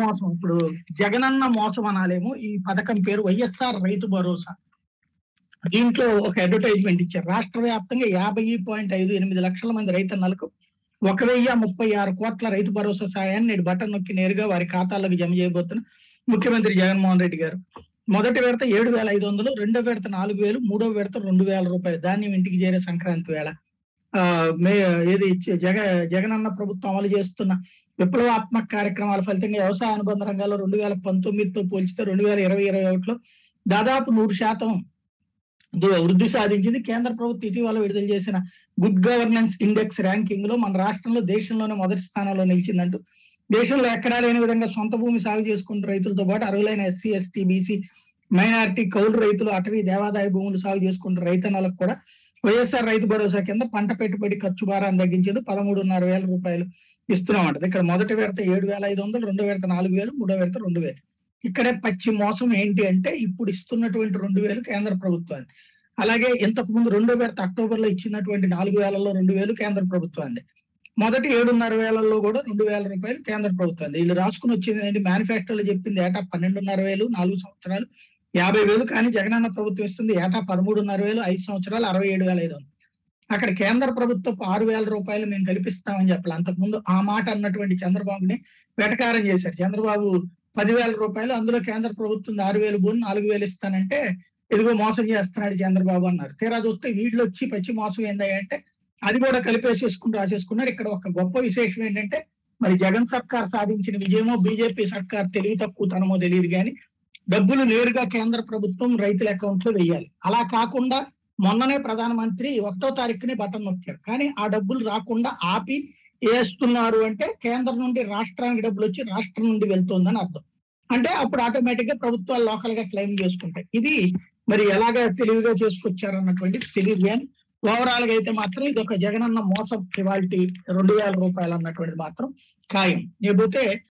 మోసం ఇప్పుడు జగనన్న మోసం అనాలేమో ఈ పథకం పేరు వైఎస్ఆర్ రైతు భరోసా దీంట్లో ఒక అడ్వర్టైజ్మెంట్ ఇచ్చారు రాష్ట్ర వ్యాప్తంగా యాభై పాయింట్ ఐదు ఎనిమిది లక్షల మంది రైతన్నలకు ఒక వెయ్యి ముప్పై ఆరు కోట్ల రైతు భరోసా సాయాన్ని నేడు బటన్ నొక్కి నేరుగా వారి ఖాతాల్లోకి జమ చేయబోతున్న ముఖ్యమంత్రి జగన్మోహన్ రెడ్డి గారు మొదటి విడత ఏడు వేల ఐదు వందలు రెండో విడత నాలుగు వేలు మూడో విడత రెండు వేల రూపాయలు ధాన్యం ఇంటికి చేరే సంక్రాంతి వేళ ఆ మే ఏది ఇచ్చే- జగ జగనన్న ప్రభుత్వం అమలు చేస్తున్న విప్లవాత్మక కార్యక్రమాల ఫలితంగా వ్యవసాయ అనుబంధ రంగాల్లో రెండు వేల పంతొమ్మిదితో పోల్చితే రెండు వేల ఇరవై ఇరవై ఒకటిలో దాదాపు నూరు శాతం దు- వృద్ధి సాధించింది కేంద్ర ప్రభుత్వం ఇటీవల విడుదల చేసిన గుడ్ గవర్నెన్స్ ఇండెక్స్ ర్యాంకింగ్ లో మన రాష్ట్రంలో దేశంలోనే మొదటి స్థానంలో నిలిచిందంటూ దేశంలో ఎక్కడా లేని విధంగా సొంత భూమి సాగు చేసుకున్న రైతులతో పాటు అర్హులైన ఎస్సీ ఎస్టీ బీసీ మైనారిటీ కౌలు రైతులు అటవీ దేవాదాయ భూములు సాగు చేసుకున్న రైతన్నలకు కూడా వైఎస్ఆర్ రైతు భరోసా కింద పంట పెట్టుబడి ఖర్చు భారాన్ని తగ్గించేది పదమూడున్నర వేల రూపాయలు ఇస్తున్నామంటది ఇక్కడ మొదటి విడత ఏడు వేల ఐదు వందలు రెండో విడత నాలుగు వేలు మూడో విడత రెండు వేలు ఇక్కడే పచ్చి మోసం ఏంటి అంటే ఇప్పుడు ఇస్తున్నటువంటి రెండు వేలు కేంద్ర ప్రభుత్వాన్ని అలాగే ఇంతకు ముందు రెండో విడత అక్టోబర్ లో ఇచ్చినటువంటి నాలుగు వేలలో రెండు వేలు కేంద్ర ప్రభుత్వాన్ని మొదటి ఏడున్నర వేలలో కూడా రెండు వేల రూపాయలు కేంద్ర ప్రభుత్వాన్ని వీళ్ళు రాసుకుని వచ్చింది ఏంటి మేనిఫెస్టోలో చెప్పింది ఏటా పన్నెండున్నర వేలు నాలుగు సంవత్సరాలు యాభై వేలు కానీ జగనన్న ప్రభుత్వం ఇస్తుంది ఏటా పదమూడున్నర వేలు ఐదు సంవత్సరాలు అరవై ఏడు వేల ఐదు వందలు అక్కడ కేంద్ర ప్రభుత్వం ఆరు వేల రూపాయలు మేము కల్పిస్తామని చెప్పాలి అంతకుముందు ఆ మాట అన్నటువంటి చంద్రబాబుని వెటకారం చేశారు చంద్రబాబు పదివేల రూపాయలు అందులో కేంద్ర ప్రభుత్వం ఆరు వేలు పోను నాలుగు వేలు ఇస్తానంటే ఇదిగో మోసం చేస్తున్నాడు చంద్రబాబు అన్నారు తీరా చూస్తే వీళ్ళు వచ్చి పచ్చి మోసం ఏందయ్య అంటే అది కూడా కలిపేసేసుకుని రాసేసుకున్నారు ఇక్కడ ఒక గొప్ప విశేషం ఏంటంటే మరి జగన్ సర్కార్ సాధించిన విజయమో బీజేపీ సర్కార్ తెలివి తక్కువతనమో తెలియదు కానీ డబ్బులు నేరుగా కేంద్ర ప్రభుత్వం రైతుల అకౌంట్ లో వేయాలి అలా కాకుండా మొన్ననే ప్రధానమంత్రి ఒకటో తారీఖునే బటన్ నొక్కారు కానీ ఆ డబ్బులు రాకుండా ఆపి వేస్తున్నారు అంటే కేంద్రం నుండి రాష్ట్రానికి డబ్బులు వచ్చి రాష్ట్రం నుండి వెళ్తుందని అర్థం అంటే అప్పుడు ఆటోమేటిక్ గా ప్రభుత్వాలు లోకల్ గా క్లెయిమ్ చేసుకుంటాయి ఇది మరి ఎలాగ తెలివిగా చేసుకొచ్చారు అన్నటువంటిది తెలియదు కానీ ఓవరాల్ గా అయితే మాత్రం ఇది ఒక జగనన్న మోసం ఇవాల్టి రెండు వేల రూపాయలు అన్నటువంటిది మాత్రం ఖాయం లేకపోతే